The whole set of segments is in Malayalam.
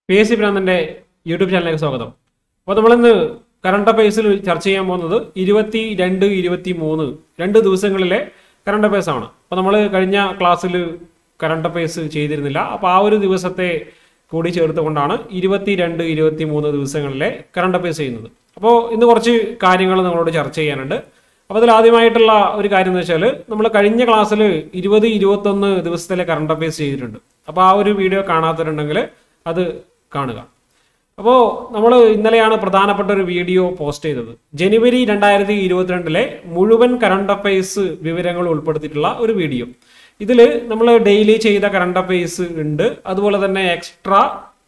പി എസ് സി ഭ്രാന്തന്റെ യൂട്യൂബ് ചാനലിലേക്ക് സ്വാഗതം അപ്പോൾ നമ്മളിന്ന് കറണ്ട് അഫയേഴ്സിൽ ചർച്ച ചെയ്യാൻ പോകുന്നത് ഇരുപത്തി രണ്ട് ഇരുപത്തി മൂന്ന് രണ്ട് ദിവസങ്ങളിലെ കറണ്ട് അഫയേഴ്സ് ആണ് അപ്പോൾ നമ്മൾ കഴിഞ്ഞ ക്ലാസ്സിൽ കറണ്ട് അഫയേഴ്സ് ചെയ്തിരുന്നില്ല അപ്പോൾ ആ ഒരു ദിവസത്തെ കൂടി ചേർത്തുകൊണ്ടാണ് ഇരുപത്തി രണ്ട് ഇരുപത്തി മൂന്ന് ദിവസങ്ങളിലെ കറണ്ട് അഫയേഴ്സ് ചെയ്യുന്നത് അപ്പോൾ ഇന്ന് കുറച്ച് കാര്യങ്ങൾ നിങ്ങളോട് ചർച്ച ചെയ്യാനുണ്ട് അപ്പോൾ അതിൽ ആദ്യമായിട്ടുള്ള ഒരു കാര്യം എന്ന് വെച്ചാൽ നമ്മൾ കഴിഞ്ഞ ക്ലാസ്സിൽ ഇരുപത് ഇരുപത്തൊന്ന് ദിവസത്തിലെ കറണ്ട് അഫയേഴ്സ് ചെയ്തിട്ടുണ്ട് അപ്പോൾ ആ ഒരു വീഡിയോ കാണാത്തവരുണ്ടെങ്കിൽ അത് കാണുക അപ്പോൾ നമ്മൾ ഇന്നലെയാണ് പ്രധാനപ്പെട്ട ഒരു വീഡിയോ പോസ്റ്റ് ചെയ്തത് ജനുവരി രണ്ടായിരത്തി ഇരുപത്തിരണ്ടിലെ മുഴുവൻ കറണ്ട് അഫയേഴ്സ് വിവരങ്ങൾ ഉൾപ്പെടുത്തിയിട്ടുള്ള ഒരു വീഡിയോ ഇതിൽ നമ്മൾ ഡെയിലി ചെയ്ത കറണ്ട് അഫയേഴ്സ് ഉണ്ട് അതുപോലെ തന്നെ എക്സ്ട്രാ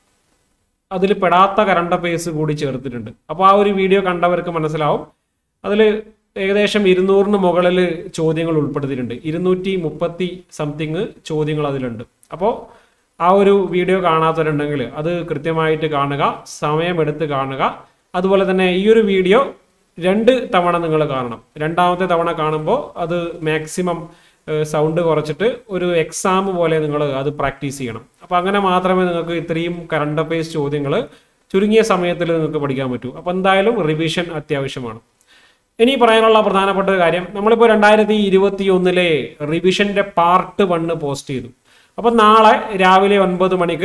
അതിൽ പെടാത്ത കറണ്ട് അഫയേഴ്സ് കൂടി ചേർത്തിട്ടുണ്ട് അപ്പോൾ ആ ഒരു വീഡിയോ കണ്ടവർക്ക് മനസ്സിലാവും അതിൽ ഏകദേശം ഇരുന്നൂറിന് മുകളിൽ ചോദ്യങ്ങൾ ഉൾപ്പെടുത്തിയിട്ടുണ്ട് ഇരുന്നൂറ്റി മുപ്പത്തി സംതിങ് ചോദ്യങ്ങൾ അതിലുണ്ട് അപ്പോൾ ആ ഒരു വീഡിയോ കാണാത്തവരുണ്ടെങ്കിൽ അത് കൃത്യമായിട്ട് കാണുക സമയമെടുത്ത് കാണുക അതുപോലെ തന്നെ ഈ ഒരു വീഡിയോ രണ്ട് തവണ നിങ്ങൾ കാണണം രണ്ടാമത്തെ തവണ കാണുമ്പോൾ അത് മാക്സിമം സൗണ്ട് കുറച്ചിട്ട് ഒരു എക്സാം പോലെ നിങ്ങൾ അത് പ്രാക്ടീസ് ചെയ്യണം അപ്പോൾ അങ്ങനെ മാത്രമേ നിങ്ങൾക്ക് ഇത്രയും കറണ്ട് അഫയേഴ്സ് ചോദ്യങ്ങൾ ചുരുങ്ങിയ സമയത്തിൽ നിങ്ങൾക്ക് പഠിക്കാൻ പറ്റൂ അപ്പോൾ എന്തായാലും റിവിഷൻ അത്യാവശ്യമാണ് ഇനി പറയാനുള്ള പ്രധാനപ്പെട്ട ഒരു കാര്യം നമ്മളിപ്പോൾ രണ്ടായിരത്തി ഇരുപത്തി ഒന്നിലെ റിവിഷന്റെ പാർട്ട് വണ്ണ് പോസ്റ്റ് ചെയ്തു അപ്പം നാളെ രാവിലെ ഒൻപത് മണിക്ക്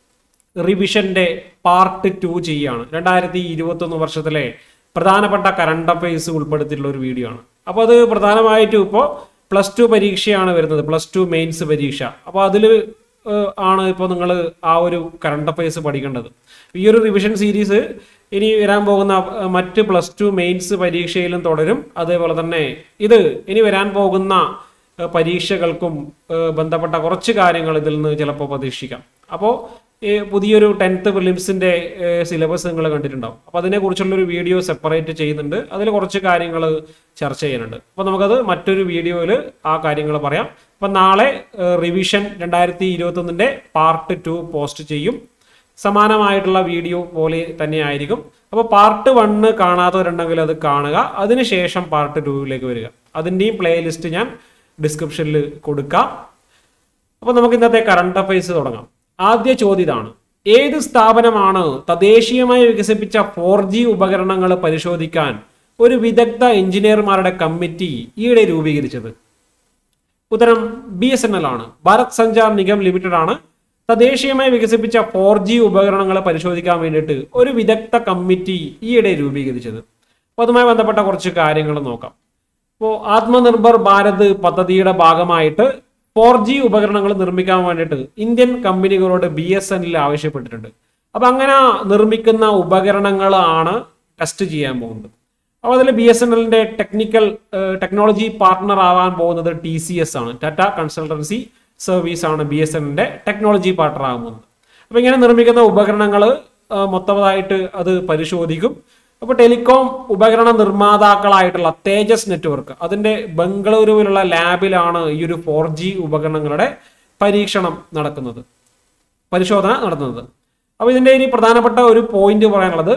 റിവിഷന്റെ പാർട്ട് ടു ചെയ്യുകയാണ് രണ്ടായിരത്തി ഇരുപത്തി ഒന്ന് വർഷത്തിലെ പ്രധാനപ്പെട്ട കറണ്ട് അഫയേഴ്സ് ഉൾപ്പെടുത്തിയിട്ടുള്ള ഒരു വീഡിയോ ആണ് അപ്പോൾ അത് പ്രധാനമായിട്ടും ഇപ്പോൾ പ്ലസ് ടു പരീക്ഷയാണ് വരുന്നത് പ്ലസ് ടു മെയിൻസ് പരീക്ഷ അപ്പോൾ അതിൽ ആണ് ഇപ്പോൾ നിങ്ങൾ ആ ഒരു കറണ്ട് അഫയേഴ്സ് പഠിക്കേണ്ടത് ഈ ഒരു റിവിഷൻ സീരീസ് ഇനി വരാൻ പോകുന്ന അഹ്, മറ്റ് പ്ലസ് ടു മെയിൻസ് പരീക്ഷയിലും തുടരും അതേപോലെ തന്നെ ഇത് ഇനി വരാൻ പോകുന്ന അഹ്, പരീക്ഷകൾക്കും അഹ്, ബന്ധപ്പെട്ട കുറച്ച് കാര്യങ്ങൾ ഇതിൽ നിന്ന് ചിലപ്പോൾ പ്രതീക്ഷിക്കാം അപ്പോൾ ഈ പുതിയൊരു ടെൻത്ത് പ്രിലിംസിന്റെ സിലബസ് നിങ്ങൾ കണ്ടിട്ടുണ്ടാവും അപ്പോൾ അതിനെക്കുറിച്ചുള്ളൊരു വീഡിയോ സെപ്പറേറ്റ് ചെയ്യുന്നുണ്ട് അതിൽ കുറച്ച് കാര്യങ്ങൾ ചർച്ച ചെയ്യാനുണ്ട് അപ്പോൾ നമുക്കത് മറ്റൊരു വീഡിയോയിൽ ആ കാര്യങ്ങൾ പറയാം അപ്പം നാളെ റിവിഷൻ രണ്ടായിരത്തി ഇരുപത്തൊന്നിൻ്റെ പാർട്ട് ടു പോസ്റ്റ് ചെയ്യും സമാനമായിട്ടുള്ള വീഡിയോ പോലെ തന്നെ ആയിരിക്കും അപ്പോൾ പാർട്ട് വണ്ണ് കാണാത്തവരുണ്ടെങ്കിൽ അത് കാണുക അതിനുശേഷം പാർട്ട് ടൂവിലേക്ക് വരിക അതിൻ്റെയും പ്ലേലിസ്റ്റ് ഞാൻ ഡിസ്ക്രിപ്ഷനിൽ കൊടുക്കാം അപ്പോൾ നമുക്ക് ഇന്നത്തെ കറണ്ട് അഫയേഴ്സ് തുടങ്ങാം ആദ്യ ചോദ്യം ഇതാണ് ഏത് സ്ഥാപനമാണ് തദ്ദേശീയമായി വികസിപ്പിച്ച ഫോർ ജി ഉപകരണങ്ങൾ പരിശോധിക്കാൻ ഒരു വിദഗ്ധ എഞ്ചിനീയർമാരുടെ കമ്മിറ്റി ഈയിടെ രൂപീകരിച്ചത് ഉത്തരം ബി എസ് എൻ എൽ ആണ് ഭാരത് സഞ്ചാർ നിഗം ലിമിറ്റഡ് ആണ് തദ്ദേശീയമായി വികസിപ്പിച്ച ഫോർ ജി ഉപകരണങ്ങൾ പരിശോധിക്കാൻ വേണ്ടിയിട്ട് ഒരു വിദഗ്ധ കമ്മിറ്റി ഈയിടെ രൂപീകരിച്ചത് അപ്പോൾ അതുമായി ബന്ധപ്പെട്ട കുറച്ച് കാര്യങ്ങൾ നോക്കാം ഇപ്പോൾ ആത്മനിർഭർ ഭാരത് പദ്ധതിയുടെ ഭാഗമായിട്ട് ഫോർ ജി ഉപകരണങ്ങൾ നിർമ്മിക്കാൻ വേണ്ടിയിട്ട് ഇന്ത്യൻ കമ്പനികളോട് ബി എസ് എൻ ആവശ്യപ്പെട്ടിട്ടുണ്ട് അപ്പം അങ്ങനെ നിർമ്മിക്കുന്ന ഉപകരണങ്ങളാണ് ടെസ്റ്റ് ചെയ്യാൻ പോകുന്നത് അപ്പോൾ അതിൽ ബി എസ് എൻ എല്ലിന്റെ ടെക്നിക്കൽ ടെക്നോളജി പാർട്ട്ണർ ആവാൻ പോകുന്നത് ടി സി എസ് ആണ് ടാറ്റ കൺസൾട്ടൻസി സർവീസ് ആണ് ബി എസ് എന്നിന്റെ ടെക്നോളജി പാർട്ട്ണർ ആകാൻ പോകുന്നത് അപ്പോൾ ഇങ്ങനെ നിർമ്മിക്കുന്ന ഉപകരണങ്ങൾ മൊത്തമായിട്ട് അത് പരിശോധിക്കും അപ്പോൾ ടെലികോം ഉപകരണ നിർമ്മാതാക്കളായിട്ടുള്ള തേജസ് നെറ്റ്വർക്ക് അതിന്റെ ബംഗളൂരുവിലുള്ള ലാബിലാണ് ഈ ഒരു ഫോർ ജി ഉപകരണങ്ങളുടെ പരീക്ഷണം നടക്കുന്നത് പരിശോധന നടത്തുന്നത് അപ്പോൾ ഇതിന്റെ ഇനി പ്രധാനപ്പെട്ട ഒരു പോയിന്റ് പറയാനുള്ളത്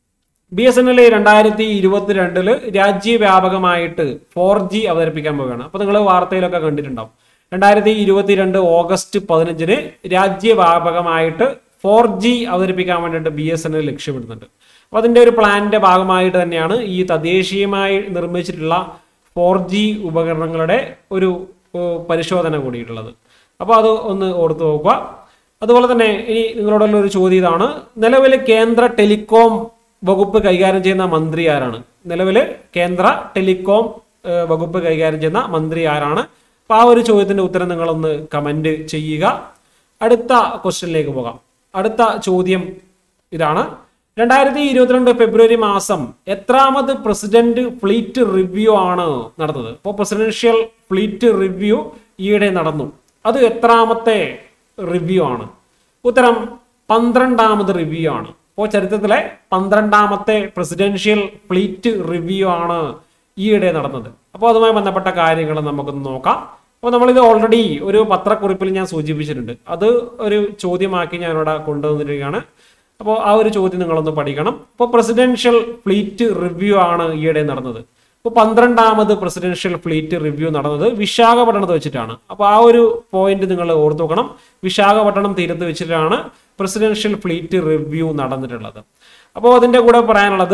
ബി എസ് എൻ എൽ രണ്ടായിരത്തി ഇരുപത്തിരണ്ടില് രാജ്യവ്യാപകമായിട്ട് ഫോർ ജി അവതരിപ്പിക്കാൻ പോവുകയാണ് അപ്പൊ നിങ്ങൾ വാർത്തയിലൊക്കെ കണ്ടിട്ടുണ്ടാവും രണ്ടായിരത്തി ഇരുപത്തിരണ്ട് ഓഗസ്റ്റ് പതിനഞ്ചിന് രാജ്യവ്യാപകമായിട്ട് ഫോർ ജി അവതരിപ്പിക്കാൻ വേണ്ടിയിട്ട് ബി എസ് എൻ എൽ ലക്ഷ്യമിടുന്നുണ്ട് അപ്പൊ അതിന്റെ ഒരു പ്ലാനിന്റെ ഭാഗമായിട്ട് തന്നെയാണ് ഈ തദ്ദേശീയമായി നിർമ്മിച്ചിട്ടുള്ള ഫോർ ജി ഉപകരണങ്ങളുടെ ഒരു ഏഹ്, പരിശോധന കൂടിയിട്ടുള്ളത് അപ്പോൾ അത് ഒന്ന് ഓർത്തു നോക്കുക അതുപോലെ തന്നെ ഇനി നിങ്ങളോടുള്ള ഒരു ചോദ്യം ഇതാണ് നിലവിൽ കേന്ദ്ര ടെലികോം വകുപ്പ് കൈകാര്യം ചെയ്യുന്ന മന്ത്രി ആരാണ് നിലവിൽ കേന്ദ്ര ടെലികോം ഏഹ്, വകുപ്പ് കൈകാര്യം ചെയ്യുന്ന മന്ത്രി ആരാണ് അപ്പൊ ആ ഒരു ചോദ്യത്തിന്റെ ഉത്തരം നിങ്ങളൊന്ന് കമന്റ് ചെയ്യുക അടുത്ത ക്വസ്റ്റ്യനിലേക്ക് പോകാം അടുത്ത ചോദ്യം ഇതാണ് രണ്ടായിരത്തി ഇരുപത്തിരണ്ട് ഫെബ്രുവരി മാസം എത്രാമത് പ്രസിഡന്റ് ഫ്ലീറ്റ് റിവ്യൂ ആണ് നടന്നത് അപ്പോൾ പ്രസിഡൻഷ്യൽ ഫ്ലീറ്റ് റിവ്യൂ ഈയിടെ നടന്നു അത് എത്രാമത്തെ റിവ്യൂ ആണ് ഉത്തരം പന്ത്രണ്ടാമത് റിവ്യൂ ആണ് അപ്പോൾ ചരിത്രത്തിലെ പന്ത്രണ്ടാമത്തെ പ്രസിഡൻഷ്യൽ ഫ്ലീറ്റ് റിവ്യൂ ആണ് ഈയിടെ നടന്നത് അപ്പോൾ അതുമായി ബന്ധപ്പെട്ട കാര്യങ്ങൾ നമുക്കൊന്ന് നോക്കാം അപ്പോൾ നമ്മളിത് ഓൾറെഡി ഒരു പത്രക്കുറിപ്പിൽ ഞാൻ സൂചിപ്പിച്ചിട്ടുണ്ട് അത് ഒരു ചോദ്യമാക്കി ഞാൻ ഇവിടെ കൊണ്ടുവന്നിരിക്കുകയാണ് അപ്പോൾ ആ ഒരു ചോദ്യം നിങ്ങളൊന്ന് പഠിക്കണം അപ്പോൾ പ്രസിഡൻഷ്യൽ ഫ്ലീറ്റ് റിവ്യൂ ആണ് ഈയിടെ നടന്നത് ഇപ്പോൾ പന്ത്രണ്ടാമത് പ്രസിഡൻഷ്യൽ ഫ്ലീറ്റ് റിവ്യൂ നടന്നത് വിശാഖപട്ടണത്ത് വെച്ചിട്ടാണ് അപ്പോൾ ആ ഒരു പോയിന്റ് നിങ്ങൾ ഓർത്തു നോക്കണം വിശാഖപട്ടണം തീരത്ത് വെച്ചിട്ടാണ് പ്രസിഡൻഷ്യൽ ഫ്ലീറ്റ് റിവ്യൂ നടന്നിട്ടുള്ളത് അപ്പോൾ അതിൻ്റെ കൂടെ പറയാനുള്ളത്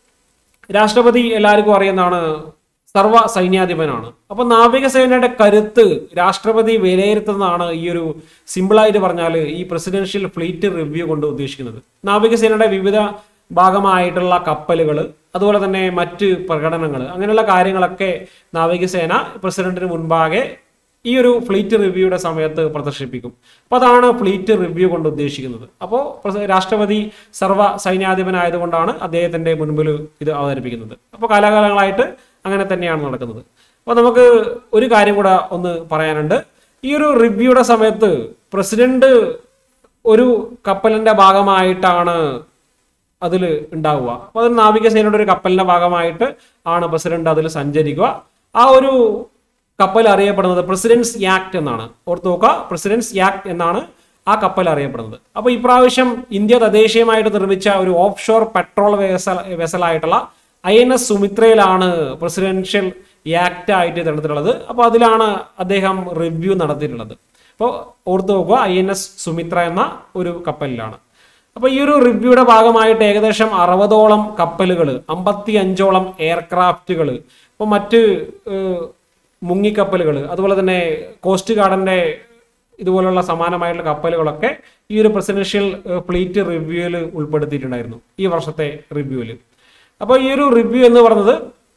രാഷ്ട്രപതി എല്ലാവർക്കും അറിയുന്നതാണ് സർവ സൈന്യാധിപനാണ് അപ്പൊ നാവികസേനയുടെ കരുത്ത് രാഷ്ട്രപതി വിലയിരുത്തുന്നതാണ് ഈ ഒരു സിമ്പിളായിട്ട് പറഞ്ഞാൽ ഈ പ്രസിഡൻഷ്യൽ ഫ്ലീറ്റ് റിവ്യൂ കൊണ്ട് ഉദ്ദേശിക്കുന്നത് നാവികസേനയുടെ വിവിധ ഭാഗമായിട്ടുള്ള കപ്പലുകൾ അതുപോലെ തന്നെ മറ്റ് പ്രകടനങ്ങൾ അങ്ങനെയുള്ള കാര്യങ്ങളൊക്കെ നാവികസേന പ്രസിഡന്റിന് മുൻപാകെ ഈ ഒരു ഫ്ലീറ്റ് റിവ്യൂയുടെ സമയത്ത് പ്രദർശിപ്പിക്കും അപ്പോൾ അതാണ് ഫ്ലീറ്റ് റിവ്യൂ കൊണ്ട് ഉദ്ദേശിക്കുന്നത് അപ്പോൾ രാഷ്ട്രപതി സർവ്വ സൈന്യാധിപനായതുകൊണ്ടാണ് അദ്ദേഹത്തിന്റെ മുൻപിൽ ഇത് അവതരിപ്പിക്കുന്നത് അപ്പോൾ കാലാകാലങ്ങളായിട്ട് അങ്ങനെ തന്നെയാണ് നടക്കുന്നത് അപ്പോൾ നമുക്ക് ഒരു കാര്യം കൂടെ ഒന്ന് പറയാനുണ്ട് ഈ ഒരു റിവ്യൂയുടെ സമയത്ത് പ്രസിഡന്റ് ഒരു കപ്പലിന്റെ ഭാഗമായിട്ടാണ് അതിൽ ഉണ്ടാവുക അപ്പോൾ അത് നാവികസേനയുടെ ഒരു കപ്പലിന്റെ ഭാഗമായിട്ട് ആണ് പ്രസിഡന്റ് അതിൽ സഞ്ചരിക്കുക ആ ഒരു കപ്പൽ അറിയപ്പെടുന്നത് പ്രസിഡൻസ് യാക്ട് എന്നാണ് ഓർത്ത് നോക്കുക പ്രസിഡൻസ് യാക്ട് എന്നാണ് ആ കപ്പൽ അറിയപ്പെടുന്നത് അപ്പോൾ ഇപ്രാവശ്യം ഇന്ത്യ തദ്ദേശീയമായിട്ട് നിർമ്മിച്ച ഒരു ഓഫ് ഷോർ പെട്രോൾ വെസൽ വെസലായിട്ടുള്ള ഐ എൻ എസ് സുമിത്രയിലാണ് പ്രസിഡൻഷ്യൽ യാക്ട് ആയിട്ട് തിരഞ്ഞെടുത്തിട്ടുള്ളത് അപ്പോൾ അതിലാണ് അദ്ദേഹം റിവ്യൂ നടത്തിയിട്ടുള്ളത് അപ്പോൾ ഓർത്ത് നോക്കുക ഐ എൻ എസ് സുമിത്ര എന്ന ഒരു കപ്പലിലാണ് അപ്പോൾ ഈ ഒരു റിവ്യൂയുടെ ഭാഗമായിട്ട് ഏകദേശം അറുപതോളം കപ്പലുകൾ അമ്പത്തി അഞ്ചോളം എയർക്രാഫ്റ്റുകൾ ഇപ്പോൾ മറ്റ് ഏഹ്, മുങ്ങിക്കപ്പലുകൾ അതുപോലെ തന്നെ കോസ്റ്റ് ഗാർഡിന്റെ ഇതുപോലുള്ള സമാനമായിട്ടുള്ള കപ്പലുകളൊക്കെ ഈ ഒരു പ്രസിഡൻഷ്യൽ ഫ്ലീറ്റ് റിവ്യൂവിൽ ഉൾപ്പെടുത്തിയിട്ടുണ്ടായിരുന്നു ഈ വർഷത്തെ റിവ്യൂവിൽ അപ്പോൾ ഈ ഒരു റിവ്യൂ എന്ന് പറയുന്നത്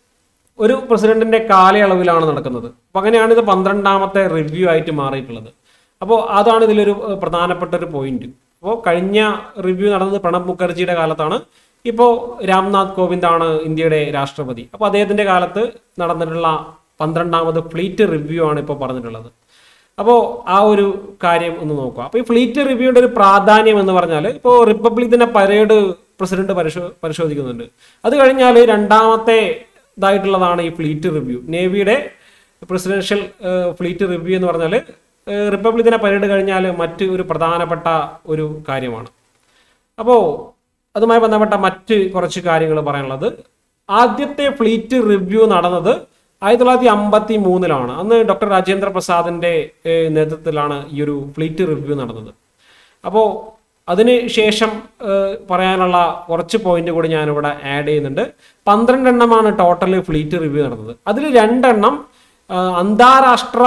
ഒരു പ്രസിഡന്റിന്റെ കാലയളവിലാണ് നടക്കുന്നത് അപ്പൊ അങ്ങനെയാണ് ഇത് പന്ത്രണ്ടാമത്തെ റിവ്യൂ ആയിട്ട് മാറിയിട്ടുള്ളത് അപ്പോൾ അതാണ് ഇതിലൊരു ഏഹ്, പ്രധാനപ്പെട്ട ഒരു പോയിന്റ് അപ്പോൾ കഴിഞ്ഞ റിവ്യൂ നടന്നത് പ്രണബ് മുഖർജിയുടെ കാലത്താണ് ഇപ്പോൾ രാംനാഥ് കോവിന്ദാണ് ഇന്ത്യയുടെ രാഷ്ട്രപതി അപ്പോൾ അദ്ദേഹത്തിന്റെ കാലത്ത് നടന്നിട്ടുള്ള പന്ത്രണ്ടാമത് ഫ്ലീറ്റ് റിവ്യൂ ആണ് ഇപ്പോൾ പറഞ്ഞിട്ടുള്ളത് അപ്പോൾ ആ ഒരു കാര്യം ഒന്ന് നോക്കുക അപ്പോൾ ഈ ഫ്ലീറ്റ് റിവ്യൂയുടെ ഒരു പ്രാധാന്യം എന്ന് പറഞ്ഞാൽ ഇപ്പോൾ റിപ്പബ്ലിക് ദിന പരേഡ് പ്രസിഡന്റ് പരിശോ പരിശോധിക്കുന്നുണ്ട് അത് കഴിഞ്ഞാൽ രണ്ടാമത്തെ ഇതായിട്ടുള്ളതാണ് ഈ ഫ്ലീറ്റ് റിവ്യൂ നേവിയുടെ പ്രസിഡൻഷ്യൽ ഫ്ലീറ്റ് റിവ്യൂ എന്ന് പറഞ്ഞാൽ റിപ്പബ്ലിക് ദിന പരേഡ് കഴിഞ്ഞാൽ മറ്റ് ഒരു പ്രധാനപ്പെട്ട ഒരു കാര്യമാണ് അപ്പോൾ അതുമായി ബന്ധപ്പെട്ട മറ്റ് കുറച്ച് കാര്യങ്ങൾ പറയാനുള്ളത് ആദ്യത്തെ ഫ്ലീറ്റ് റിവ്യൂ നടന്നത് ആയിരത്തി തൊള്ളായിരത്തി അമ്പത്തി മൂന്നിലാണ് അന്ന് ഡോക്ടർ രാജേന്ദ്ര പ്രസാദിന്റെ ഏഹ്, നേതൃത്വത്തിലാണ് ഈ ഒരു ഫ്ലീറ്റ് റിവ്യൂ നടന്നത് അപ്പോൾ അതിന് ശേഷം ഏഹ്, പറയാനുള്ള കുറച്ച് പോയിന്റ് കൂടി ഞാനിവിടെ ആഡ് ചെയ്യുന്നുണ്ട് പന്ത്രണ്ട് എണ്ണമാണ് ടോട്ടൽ ഫ്ലീറ്റ് റിവ്യൂ നടന്നത് അതിൽ രണ്ടെണ്ണം ഏഹ്, അന്താരാഷ്ട്ര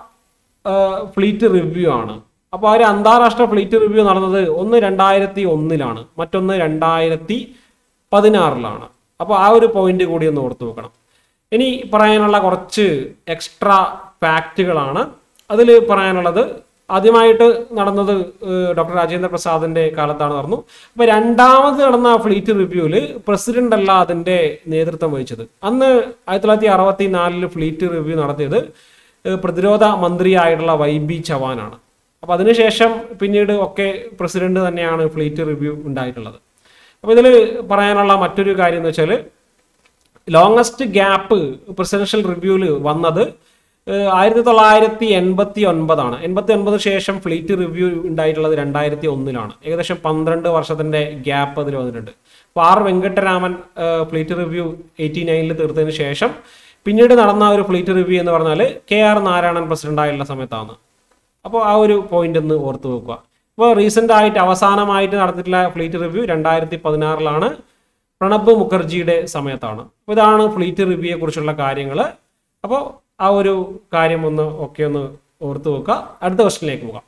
ഫ്ലീറ്റ് റിവ്യൂ ആണ് അപ്പോൾ ആ ഒരു അന്താരാഷ്ട്ര ഫ്ലീറ്റ് റിവ്യൂ നടന്നത് ഒന്ന് രണ്ടായിരത്തി ഒന്നിലാണ് മറ്റൊന്ന് രണ്ടായിരത്തി പതിനാറിലാണ് അപ്പോൾ ആ ഒരു പോയിന്റ് കൂടി ഒന്ന് ഓർത്ത് വെക്കണം ഇനി പറയാനുള്ള കുറച്ച് എക്സ്ട്രാ ഫാക്റ്റുകളാണ് അതിൽ പറയാനുള്ളത് ആദ്യമായിട്ട് നടന്നത് ഏഹ്, ഡോക്ടർ രാജേന്ദ്ര പ്രസാദിന്റെ കാലത്താണ് നടന്നു അപ്പൊ രണ്ടാമത് നടന്ന ഫ്ലീറ്റ് റിവ്യൂവിൽ പ്രസിഡന്റ് അല്ല അതിന്റെ നേതൃത്വം വഹിച്ചത് അന്ന് ആയിരത്തി തൊള്ളായിരത്തി അറുപത്തി നാലില് ഫ്ലീറ്റ് റിവ്യൂ നടത്തിയത് ഏഹ്, പ്രതിരോധ മന്ത്രിയായിട്ടുള്ള വൈ ബി ചവാനാണ് അപ്പൊ അതിനുശേഷം പിന്നീട് ഒക്കെ പ്രസിഡന്റ് തന്നെയാണ് ഫ്ലീറ്റ് റിവ്യൂ ഉണ്ടായിട്ടുള്ളത് അപ്പൊ ഇതിൽ പറയാനുള്ള മറ്റൊരു കാര്യം എന്ന് വെച്ചാൽ ലോങ്ങസ്റ്റ് ഗ്യാപ്പ് പ്രസിഡൻഷ്യൽ റിവ്യൂവിൽ വന്നത് ഏഹ്, ആയിരത്തി തൊള്ളായിരത്തി എൺപത്തി ഒൻപതാണ് എൺപത്തി ഒൻപത് ശേഷം ഫ്ലീറ്റ് റിവ്യൂ ഉണ്ടായിട്ടുള്ളത് രണ്ടായിരത്തി ഒന്നിലാണ് ഏകദേശം പന്ത്രണ്ട് വർഷത്തിന്റെ ഗ്യാപ്പ് അതിൽ വന്നിട്ടുണ്ട് അപ്പോൾ ആർ വെങ്കട്ടരാമൻ ഏഹ്, ഫ്ലീറ്റ് റിവ്യൂ എയ്റ്റി നയനിൽ തീർത്തതിന് ശേഷം പിന്നീട് നടന്ന ഒരു ഫ്ലീറ്റ് റിവ്യൂ എന്ന് പറഞ്ഞാൽ കെ ആർ നാരായണൻ പ്രസിഡന്റ് ആയിട്ടുള്ള സമയത്താണ് അപ്പോൾ ആ ഒരു പോയിന്റ് ഒന്ന് ഓർത്ത് വെക്കുക ഇപ്പോൾ റീസെന്റ് ആയിട്ട് അവസാനമായിട്ട് നടത്തിയിട്ടുള്ള ഫ്ലീറ്റ് റിവ്യൂ രണ്ടായിരത്തി പതിനാറിലാണ് പ്രണബ് മുഖർജിയുടെ സമയത്താണ് അപ്പോൾ ഇതാണ് ഫ്ലീറ്റ് റിവ്യൂയെ കുറിച്ചുള്ള കാര്യങ്ങൾ അപ്പോൾ ആ ഒരു കാര്യം ഒന്ന് ഒക്കെ ഒന്ന് ഓർത്ത് വെക്കുക അടുത്ത ക്വസ്റ്റിനിലേക്ക് പോകാം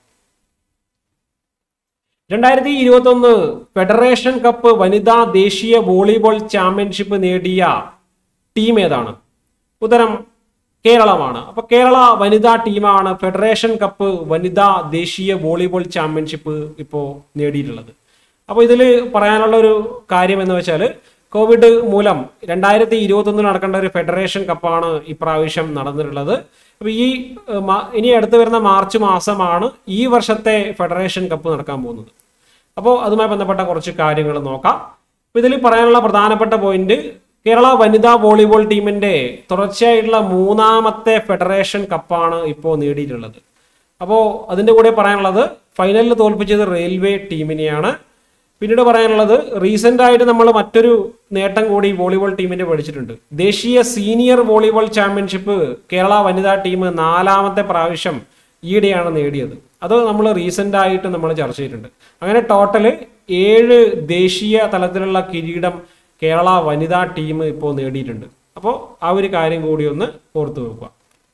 രണ്ടായിരത്തി ഇരുപത്തി ഒന്ന് ഫെഡറേഷൻ കപ്പ് വനിതാ ദേശീയ വോളിബോൾ ചാമ്പ്യൻഷിപ്പ് നേടിയ ടീം ഏതാണ് ഉത്തരം കേരളമാണ് അപ്പൊ കേരള വനിതാ ടീമാണ് ഫെഡറേഷൻ കപ്പ് വനിതാ ദേശീയ വോളിബോൾ ചാമ്പ്യൻഷിപ്പ് ഇപ്പോൾ നേടിയിട്ടുള്ളത് അപ്പോൾ ഇതിൽ പറയാനുള്ള ഒരു കാര്യം എന്ന് വെച്ചാൽ കോവിഡ് മൂലം രണ്ടായിരത്തി ഇരുപത്തി ഒന്നിൽ നടക്കേണ്ട ഒരു ഫെഡറേഷൻ കപ്പാണ് ഇപ്രാവശ്യം നടന്നിട്ടുള്ളത് അപ്പോൾ ഈ ഏഹ്, മാ- ഇനി അടുത്ത് വരുന്ന മാർച്ച് മാസമാണ് ഈ വർഷത്തെ ഫെഡറേഷൻ കപ്പ് നടക്കാൻ പോകുന്നത് അപ്പോൾ അതുമായി ബന്ധപ്പെട്ട കുറച്ച് കാര്യങ്ങൾ നോക്കാം അപ്പോൾ ഇതിൽ പറയാനുള്ള പ്രധാനപ്പെട്ട പോയിന്റ് കേരള വനിതാ വോളിബോൾ ടീമിന്റെ തുടർച്ചയായിട്ടുള്ള മൂന്നാമത്തെ ഫെഡറേഷൻ കപ്പാണ് ഇപ്പോൾ നേടിയിട്ടുള്ളത് അപ്പോൾ അതിൻ്റെ കൂടെ പറയാനുള്ളത് ഫൈനലിൽ തോൽപ്പിച്ചത് റെയിൽവേ ടീമിനെയാണ് പിന്നീട് പറയാനുള്ളത് റീസെന്റ് ആയിട്ട് നമ്മൾ മറ്റൊരു നേട്ടം കൂടി വോളിബോൾ ടീമിന്റെ പഠിച്ചിട്ടുണ്ട് ദേശീയ സീനിയർ വോളിബോൾ ചാമ്പ്യൻഷിപ്പ് കേരള വനിതാ ടീം നാലാമത്തെ പ്രാവശ്യം ഈയിടെയാണ് നേടിയത് അത് നമ്മൾ റീസെൻ്റ് ആയിട്ട് നമ്മൾ ചർച്ച ചെയ്തിട്ടുണ്ട് അങ്ങനെ ടോട്ടല് ഏഴ് ദേശീയ തലത്തിലുള്ള കിരീടം കേരള വനിതാ ടീം ഇപ്പോൾ നേടിയിട്ടുണ്ട് അപ്പോൾ ആ ഒരു കാര്യം കൂടി ഒന്ന് ഓർത്തു വെക്കുക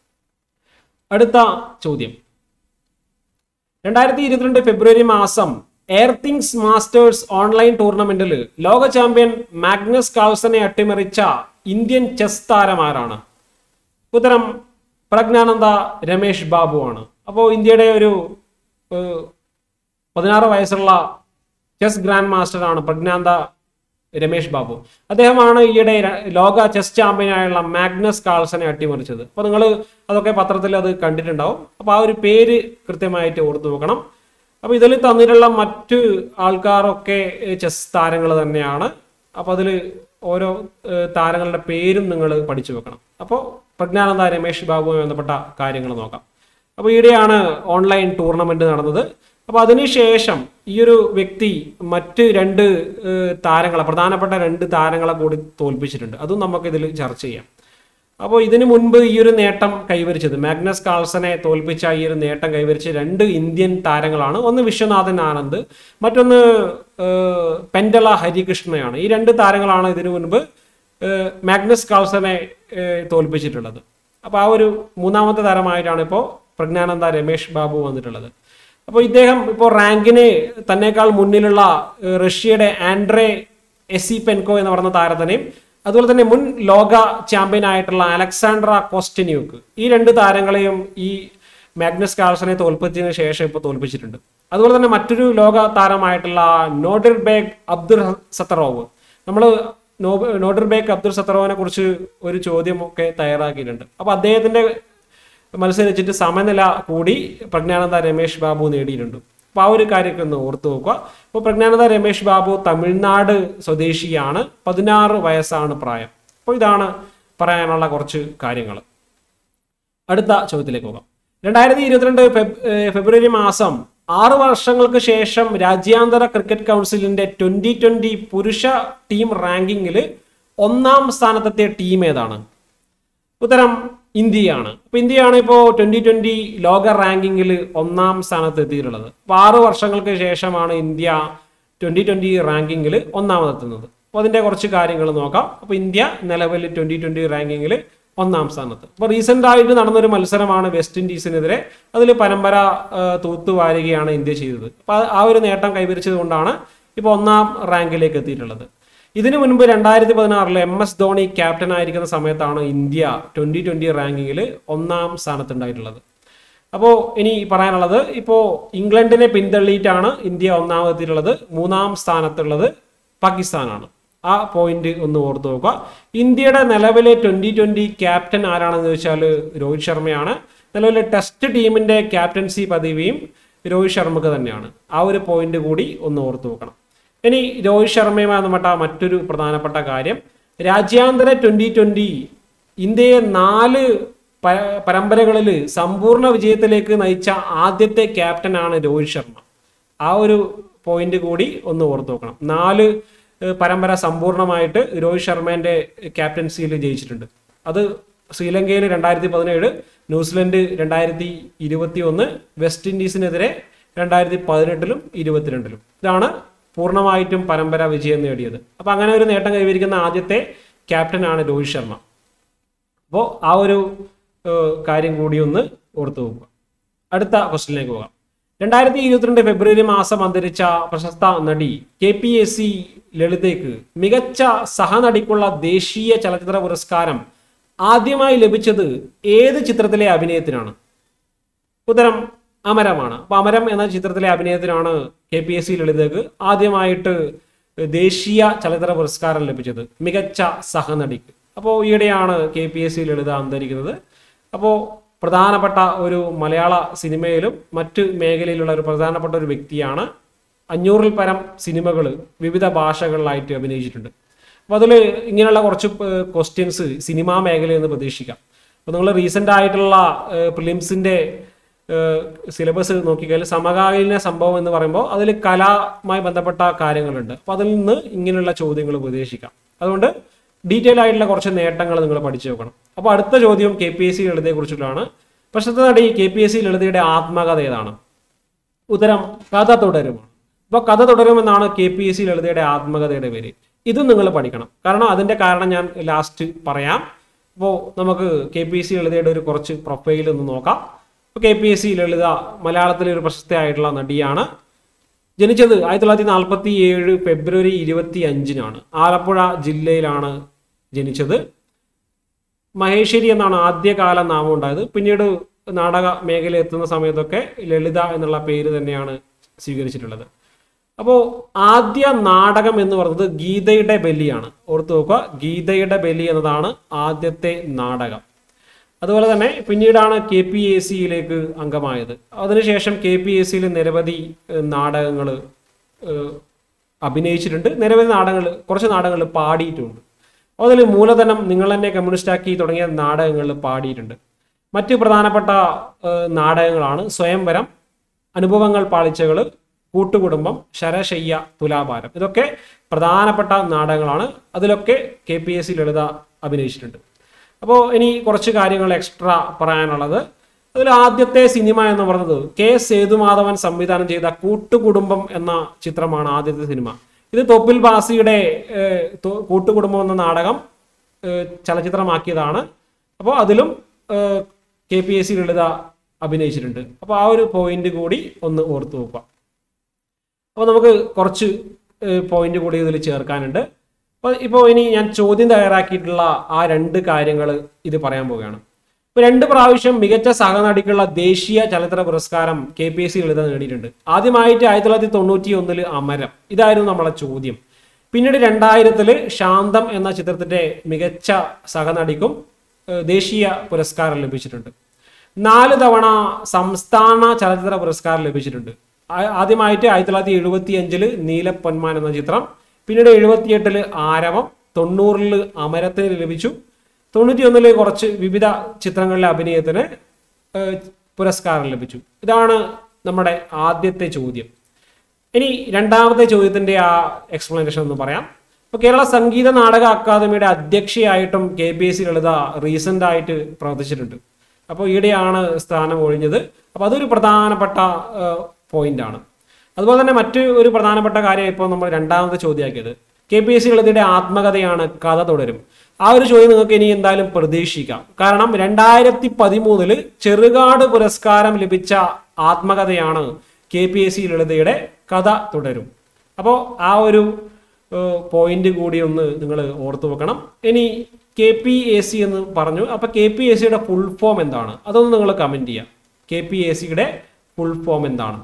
അടുത്ത ചോദ്യം രണ്ടായിരത്തി ഇരുപത്തിരണ്ട് ഫെബ്രുവരി മാസം എയർതിങ്സ് മാസ്റ്റേഴ്സ് ഓൺലൈൻ ടൂർണമെന്റിൽ ലോക ചാമ്പ്യൻ മാഗ്നസ് കാൾസനെ അട്ടിമറിച്ച ഇന്ത്യൻ ചെസ് താരം ആരാണ് ഉത്തരം പ്രജ്ഞാനന്ദ രമേഷ് ബാബു ആണ് അപ്പോൾ ഇന്ത്യയുടെ ഒരു ഏഹ്, പതിനാറ് വയസ്സുള്ള ചെസ് ഗ്രാൻഡ് മാസ്റ്ററാണ് പ്രജ്ഞാന്ത രമേഷ് ബാബു അദ്ദേഹമാണ് ഈയിടെ ര- ലോക ചെസ് ചാമ്പ്യനായുള്ള മാഗ്നസ് കാൾസനെ അട്ടിമറിച്ചത് അപ്പോൾ നിങ്ങൾ അതൊക്കെ പത്രത്തിൽ അത് കണ്ടിട്ടുണ്ടാവും അപ്പോൾ ആ ഒരു പേര് കൃത്യമായിട്ട് ഓർത്തു വെക്കണം അപ്പോൾ ഇതിൽ തന്നിട്ടുള്ള മറ്റ് ആൾക്കാരൊക്കെ ചെസ് താരങ്ങൾ തന്നെയാണ് അപ്പോൾ അതിൽ ഓരോ ഏഹ്, താരങ്ങളുടെ പേരും നിങ്ങൾ പഠിച്ചു വെക്കണം അപ്പോൾ പ്രജ്ഞാനന്ദ രമേഷ് ബാബുവുമായി ബന്ധപ്പെട്ട കാര്യങ്ങൾ നോക്കാം അപ്പോൾ ഈയിടെയാണ് ഓൺലൈൻ ടൂർണമെന്റ് നടന്നത് അപ്പോൾ അതിനുശേഷം ഈ ഒരു വ്യക്തി മറ്റ് രണ്ട് ഏഹ്, താരങ്ങളെ പ്രധാനപ്പെട്ട രണ്ട് താരങ്ങളെ കൂടി തോൽപ്പിച്ചിട്ടുണ്ട് അതും നമുക്ക് ഇതിൽ ചർച്ച ചെയ്യാം അപ്പോൾ ഇതിനു മുൻപ് ഈ ഒരു നേട്ടം കൈവരിച്ചത് മാഗ്നസ് കാൾസനെ തോൽപ്പിച്ച ഈ ഒരു നേട്ടം കൈവരിച്ച രണ്ട് ഇന്ത്യൻ താരങ്ങളാണ് ഒന്ന് വിശ്വനാഥൻ ആനന്ദ് മറ്റൊന്ന് ഏഹ്, പെൻഡല ഹരികൃഷ്ണയാണ് ഈ രണ്ട് താരങ്ങളാണ് ഇതിനു മുൻപ് ഏഹ്, മാഗ്നസ് കാൾസനെ ഏഹ്, തോൽപ്പിച്ചിട്ടുള്ളത് അപ്പോൾ ആ ഒരു മൂന്നാമത്തെ താരമായിട്ടാണ് ഇപ്പോൾ പ്രജ്ഞാനന്ദ രമേഷ് ബാബു വന്നിട്ടുള്ളത് അപ്പോൾ ഇദ്ദേഹം ഇപ്പോൾ റാങ്കിന് തന്നേക്കാൾ മുന്നിലുള്ള ഏഹ്, റഷ്യയുടെ ആൻഡ്രേ എസി പെൻകോ എന്ന് പറയുന്ന താരത്തിനെയും അതുപോലെ തന്നെ മുൻ ലോക ചാമ്പ്യൻ ആയിട്ടുള്ള അലക്സാണ്ട്ര കോസ്റ്റന്യൂക്ക് ഈ രണ്ട് താരങ്ങളെയും ഈ മാഗ്നസ് കാൾസനെ തോൽപ്പിച്ചതിന് ശേഷം ഇപ്പോൾ തോൽപ്പിച്ചിട്ടുണ്ട് അതുപോലെ തന്നെ മറ്റൊരു ലോക താരമായിട്ടുള്ള നോഡിർ ബേഗ് അബ്ദുൽ സത്തറോവ് നമ്മൾ നോഡിർ ബേഗ് അബ്ദുൽ സത്തറോവിനെ കുറിച്ച് ഒരു ചോദ്യമൊക്കെ തയ്യാറാക്കിയിട്ടുണ്ട് അപ്പോൾ അദ്ദേഹത്തിന്റെ മത്സരിച്ചിട്ട് സമനില കൂടി പ്രജ്ഞാനന്ദ രമേഷ് ബാബു നേടിയിട്ടുണ്ട് അപ്പോൾ ആ ഒരു കാര്യമൊക്കെ ഒന്ന് ഓർത്തു നോക്കുക ഇപ്പോൾ പ്രജ്ഞാനന്ദ രമേഷ് ബാബു തമിഴ്നാട് സ്വദേശിയാണ് പതിനാറ് വയസ്സാണ് പ്രായം അപ്പോൾ ഇതാണ് പറയാനുള്ള കുറച്ച് കാര്യങ്ങൾ അടുത്ത ചോദ്യത്തിലേക്ക് പോകാം രണ്ടായിരത്തി ഇരുപത്തിരണ്ട് ഫെബ് ഏഹ് ഫെബ്രുവരി മാസം ആറ് വർഷങ്ങൾക്ക് ശേഷം രാജ്യാന്തര ക്രിക്കറ്റ് കൗൺസിലിന്റെ ട്വന്റി ട്വന്റി പുരുഷ ടീം റാങ്കിങ്ങിൽ ഒന്നാം സ്ഥാനത്തെത്തിയ ടീം ഏതാണ് ഉത്തരം ഇന്ത്യയാണ് അപ്പൊ ഇന്ത്യയാണ് ഇപ്പോൾ ട്വന്റി ട്വന്റി ലോക റാങ്കിങ്ങിൽ ഒന്നാം സ്ഥാനത്ത് എത്തിയിട്ടുള്ളത് അപ്പൊ ആറ് വർഷങ്ങൾക്ക് ശേഷമാണ് ഇന്ത്യ ട്വന്റി ട്വന്റി റാങ്കിങ്ങിൽ ഒന്നാമതെത്തുന്നത് അപ്പോൾ അതിന്റെ കുറച്ച് കാര്യങ്ങൾ നോക്കാം അപ്പോൾ ഇന്ത്യ നിലവിൽ ട്വന്റി ട്വന്റി റാങ്കിങ്ങിൽ ഒന്നാം സ്ഥാനത്ത് അപ്പോൾ റീസെന്റ് ആയിട്ട് നടന്നൊരു മത്സരമാണ് വെസ്റ്റ് ഇൻഡീസിനെതിരെ അതിൽ പരമ്പര ആ, തൂത്തുവാരുകയാണ് ഇന്ത്യ ചെയ്തത് അപ്പോൾ ആ ഒരു നേട്ടം കൈവരിച്ചത് കൊണ്ടാണ് ഇപ്പോൾ ഒന്നാം റാങ്കിലേക്ക് എത്തിയിട്ടുള്ളത് ഇതിനു മുൻപ് രണ്ടായിരത്തി പതിനാറിൽ എം എസ് ധോണി ക്യാപ്റ്റൻ ആയിരിക്കുന്ന സമയത്താണ് ഇന്ത്യ ട്വന്റി ട്വന്റി റാങ്കിങ്ങിൽ ഒന്നാം സ്ഥാനത്തുണ്ടായിട്ടുള്ളത് അപ്പോൾ ഇനി പറയാനുള്ളത് ഇപ്പോൾ ഇംഗ്ലണ്ടിനെ പിന്തള്ളിയിട്ടാണ് ഇന്ത്യ ഒന്നാമതെത്തിയിട്ടുള്ളത് മൂന്നാം സ്ഥാനത്തുള്ളത് പാകിസ്ഥാനാണ് ആ പോയിന്റ് ഒന്ന് ഓർത്ത് നോക്കുക ഇന്ത്യയുടെ നിലവിലെ ട്വന്റി ട്വന്റി ക്യാപ്റ്റൻ ആരാണെന്ന് ചോദിച്ചാൽ രോഹിത് ശർമ്മയാണ് നിലവിലെ ടെസ്റ്റ് ടീമിന്റെ ക്യാപ്റ്റൻസി പദവിയും രോഹിത് ശർമ്മക്ക് തന്നെയാണ് ആ ഒരു പോയിന്റ് കൂടി ഒന്ന് ഓർത്ത് നോക്കണം ഇനി രോഹിത് ശർമ്മയുമായി ബന്ധപ്പെട്ട മറ്റൊരു പ്രധാനപ്പെട്ട കാര്യം രാജ്യാന്തര ട്വന്റി ട്വന്റി ഇന്ത്യയെ നാല് പ- പരമ്പരകളിൽ സമ്പൂർണ്ണ വിജയത്തിലേക്ക് നയിച്ച ആദ്യത്തെ ക്യാപ്റ്റനാണ് രോഹിത് ശർമ്മ ആ ഒരു പോയിന്റ് കൂടി ഒന്ന് ഓർത്ത് നോക്കണം നാല് ഏഹ്, പരമ്പര സമ്പൂർണ്ണമായിട്ട് രോഹിത് ശർമ്മേന്റെ ക്യാപ്റ്റൻസിയിൽ ജയിച്ചിട്ടുണ്ട് അത് ശ്രീലങ്കയിൽ രണ്ടായിരത്തി പതിനേഴ് ന്യൂസിലൻഡ് രണ്ടായിരത്തി ഇരുപത്തി ഒന്ന് വെസ്റ്റ് ഇൻഡീസിനെതിരെ രണ്ടായിരത്തി പതിനെട്ടിലും ഇരുപത്തിരണ്ടിലും ഇതാണ് പൂർണ്ണമായിട്ടും പരമ്പര വിജയം നേടിയത് അപ്പൊ അങ്ങനെ ഒരു നേട്ടം കൈവരിക്കുന്ന ആദ്യത്തെ ക്യാപ്റ്റനാണ് രോഹിത് ശർമ്മ അപ്പോൾ ആ ഒരു ഏഹ്, കാര്യം കൂടി ഒന്ന് ഓർത്തു നോക്കുക അടുത്ത ക്വസ്റ്റിനിലേക്ക് പോകാം രണ്ടായിരത്തി ഇരുപത്തിരണ്ട് ഫെബ്രുവരി മാസം അന്തരിച്ച പ്രശസ്ത നടി കെ പി എസ് സി ലളിതയ്ക്ക് മികച്ച സഹനടിക്കുള്ള ദേശീയ ചലച്ചിത്ര പുരസ്കാരം ആദ്യമായി ലഭിച്ചത് ഏത് ചിത്രത്തിലെ അഭിനയത്തിനാണ് ഉത്തരം അമരമാണ് അപ്പൊ അമരം എന്ന ചിത്രത്തിലെ അഭിനയത്തിനാണ് കെ പി എസ് സി ലളിതയ്ക്ക് ആദ്യമായിട്ട് ദേശീയ ചലച്ചിത്ര പുരസ്കാരം ലഭിച്ചത് മികച്ച സഹനടിക്ക് അപ്പോൾ ഈയിടെയാണ് K P S C Lalitha അന്തരിക്കുന്നത് അപ്പോൾ പ്രധാനപ്പെട്ട ഒരു മലയാള സിനിമയിലും മറ്റ് മേഖലയിലുള്ള ഒരു പ്രധാനപ്പെട്ട ഒരു വ്യക്തിയാണ് അഞ്ഞൂറിൽ പരം സിനിമകൾ വിവിധ ഭാഷകളിലായിട്ട് അഭിനയിച്ചിട്ടുണ്ട് അപ്പോൾ അതിൽ ഇങ്ങനെയുള്ള കുറച്ച് ക്വസ്റ്റ്യൻസ് സിനിമാ മേഖലയിൽ നിന്ന് പ്രതീക്ഷിക്കാം അപ്പോൾ നിങ്ങൾ റീസെൻ്റ് ആയിട്ടുള്ള പ്രിലിംസിൻ്റെ സിലബസ് നോക്കിക്കഴിഞ്ഞാൽ സമകാലീന സംഭവം എന്ന് പറയുമ്പോൾ അതിൽ കലയുമായി ബന്ധപ്പെട്ട കാര്യങ്ങളുണ്ട് അപ്പോൾ അതിൽ നിന്ന് ഇങ്ങനെയുള്ള ചോദ്യങ്ങൾ പ്രതീക്ഷിക്കാം അതുകൊണ്ട് ഡീറ്റെയിൽ ആയിട്ടുള്ള കുറച്ച് നേട്ടങ്ങൾ നിങ്ങൾ പഠിച്ചു നോക്കണം അപ്പോൾ അടുത്ത ചോദ്യം കെ പി എസ് സി ലളിതയെ കുറിച്ചിട്ടാണ് പ്രശസ്ത നടി കെ പി എസ് സി ലളിതയുടെ ആത്മകഥ ഏതാണ് ഉത്തരം കഥ തുടരുമാണ് അപ്പോൾ കഥ തുടരുമെന്നാണ് കെ പി എസ് സി ലളിതയുടെ ആത്മകഥയുടെ പേര് ഇതും നിങ്ങൾ പഠിക്കണം കാരണം അതിന്റെ കാരണം ഞാൻ ലാസ്റ്റ് പറയാം അപ്പോൾ നമുക്ക് കെ പി എസ് സി ലളിതയുടെ ഒരു കുറച്ച് പ്രൊഫൈൽ ഒന്ന് നോക്കാം അപ്പോൾ K P S C Lalitha മലയാളത്തിലെ ഒരു പ്രശസ്തയായിട്ടുള്ള നടിയാണ് ജനിച്ചത് ആയിരത്തി തൊള്ളായിരത്തി നാൽപ്പത്തി ഏഴ് ഫെബ്രുവരി ഇരുപത്തി അഞ്ചിനാണ് ആലപ്പുഴ ജില്ലയിലാണ് ജനിച്ചത് മഹേശ്വരി എന്നാണ് ആദ്യകാല നാമം ഉണ്ടായത് പിന്നീട് നാടക മേഖല എത്തുന്ന സമയത്തൊക്കെ ലളിത എന്നുള്ള പേര് തന്നെയാണ് സ്വീകരിച്ചിട്ടുള്ളത് അപ്പോൾ ആദ്യ നാടകം എന്ന് പറയുന്നത് ഗീതയുടെ ബലിയാണ് ഓർത്തു നോക്കുക ഗീതയുടെ ബലി എന്നതാണ് ആദ്യത്തെ നാടകം അതുപോലെ തന്നെ പിന്നീടാണ് കെ പി എ സിയിലേക്ക് അംഗമായത് അതിനുശേഷം കെ പി എസ് സിയിൽ നിരവധി നാടകങ്ങൾ അഭിനയിച്ചിട്ടുണ്ട് നിരവധി നാടകങ്ങൾ കുറച്ച് നാടകങ്ങൾ പാടിയിട്ടുമുണ്ട് അതിൽ മൂലധനം നിങ്ങൾ തന്നെ കമ്മ്യൂണിസ്റ്റാക്കി തുടങ്ങിയ നാടകങ്ങൾ പാടിയിട്ടുണ്ട് മറ്റ് പ്രധാനപ്പെട്ട ഏഹ്, നാടകങ്ങളാണ് സ്വയംവരം അനുഭവങ്ങൾ പാളിച്ചകൾ കൂട്ടുകുടുംബം ശരശയ്യ തുലാഭാരം ഇതൊക്കെ പ്രധാനപ്പെട്ട നാടകങ്ങളാണ് അതിലൊക്കെ K P S C Lalitha അഭിനയിച്ചിട്ടുണ്ട് അപ്പോൾ ഇനി കുറച്ച് കാര്യങ്ങൾ എക്സ്ട്രാ പറയാനുള്ളത് അതിൽ ആദ്യത്തെ സിനിമ എന്ന് പറയുന്നത് കെ സേതുമാധവൻ സംവിധാനം ചെയ്ത കൂട്ടുകുടുംബം എന്ന ചിത്രമാണ് ആദ്യത്തെ സിനിമ ഇത് തൊപ്പിൽ ബാസിയുടെ ഏഹ്, തൊ- കൂട്ടുകുടുംബം എന്ന നാടകം ഏഹ്, ചലച്ചിത്രമാക്കിയതാണ് അപ്പോൾ അതിലും K P S C Lalitha അഭിനയിച്ചിട്ടുണ്ട് അപ്പോൾ ആ ഒരു പോയിന്റ് കൂടി ഒന്ന് ഓർത്തു നോക്കുക അപ്പോൾ നമുക്ക് കുറച്ച് പോയിന്റ് കൂടി ഇതിൽ ചേർക്കാനുണ്ട് അപ്പോൾ ഇപ്പോൾ ഇനി ഞാൻ ചോദ്യം തയ്യാറാക്കിയിട്ടുള്ള ആ രണ്ട് കാര്യങ്ങൾ ഇത് പറയാൻ പോവുകയാണ് ഇപ്പോൾ രണ്ട് പ്രാവശ്യം മികച്ച സഹനടിക്കുള്ള ദേശീയ ചലച്ചിത്ര പുരസ്കാരം K P S C Lalitha നേടിയിട്ടുണ്ട് ആദ്യമായിട്ട് ആയിരത്തി തൊള്ളായിരത്തി തൊണ്ണൂറ്റി ഒന്നില് അമരം ഇതായിരുന്നു നമ്മളെ ചോദ്യം പിന്നീട് രണ്ടായിരത്തില് ശാന്തം എന്ന ചിത്രത്തിന്റെ മികച്ച സഹനടിക്കും ഏഹ്, ദേശീയ പുരസ്കാരം ലഭിച്ചിട്ടുണ്ട് നാല് തവണ സംസ്ഥാന ചലച്ചിത്ര പുരസ്കാരം ലഭിച്ചിട്ടുണ്ട് ആ- ആദ്യമായിട്ട് ആയിരത്തി തൊള്ളായിരത്തി എഴുപത്തി അഞ്ചില് നീലപ്പൊന്മാൻ എന്ന ചിത്രം പിന്നീട് എഴുപത്തിയെട്ടില് ആരവം തൊണ്ണൂറില് അമരത്തിന് ലഭിച്ചു തൊണ്ണൂറ്റി ഒന്നില് കുറച്ച് വിവിധ ചിത്രങ്ങളിലെ അഭിനയത്തിന് ഏഹ്, പുരസ്കാരം ലഭിച്ചു ഇതാണ് നമ്മുടെ ആദ്യത്തെ ചോദ്യം ഇനി രണ്ടാമത്തെ ചോദ്യത്തിന്റെ ആ എക്സ്പ്ലനേഷൻ ഒന്ന് പറയാം ഇപ്പൊ കേരള സംഗീത നാടക അക്കാദമിയുടെ അധ്യക്ഷയായിട്ടും K P S C Lalitha recent ആയിട്ട് പ്രവർത്തിച്ചിട്ടുണ്ട് അപ്പോൾ ഈയിടെയാണ് സ്ഥാനം ഒഴിഞ്ഞത് അപ്പോൾ അതൊരു പ്രധാനപ്പെട്ട പോയിന്റ് ആണ് അതുപോലെ തന്നെ മറ്റ് ഒരു പ്രധാനപ്പെട്ട കാര്യം ഇപ്പോൾ നമ്മൾ രണ്ടാമത്തെ ചോദ്യമാക്കിയത് കെ പി എസ് സി ലളിതയുടെ ആത്മകഥയാണ് കഥ തുടരും ആ ഒരു ചോദ്യം നിങ്ങൾക്ക് ഇനി എന്തായാലും പ്രതീക്ഷിക്കാം കാരണം രണ്ടായിരത്തി പതിമൂന്നില് ചെറുകാട് പുരസ്കാരം ലഭിച്ച ആത്മകഥയാണ് കെ പി എസ് സി ലളിതയുടെ കഥ തുടരും അപ്പോൾ ആ ഒരു പോയിന്റ് കൂടി ഒന്ന് നിങ്ങൾ ഓർത്തു വെക്കണം ഇനി കെ പി എ സി എന്ന് പറഞ്ഞു അപ്പൊ കെ പി എസ് സിയുടെ ഫുൾ ഫോം എന്താണ് അതൊന്ന് നിങ്ങൾ കമന്റ് ചെയ്യാം കെ പി എ സിയുടെ ഫുൾ ഫോം എന്താണ്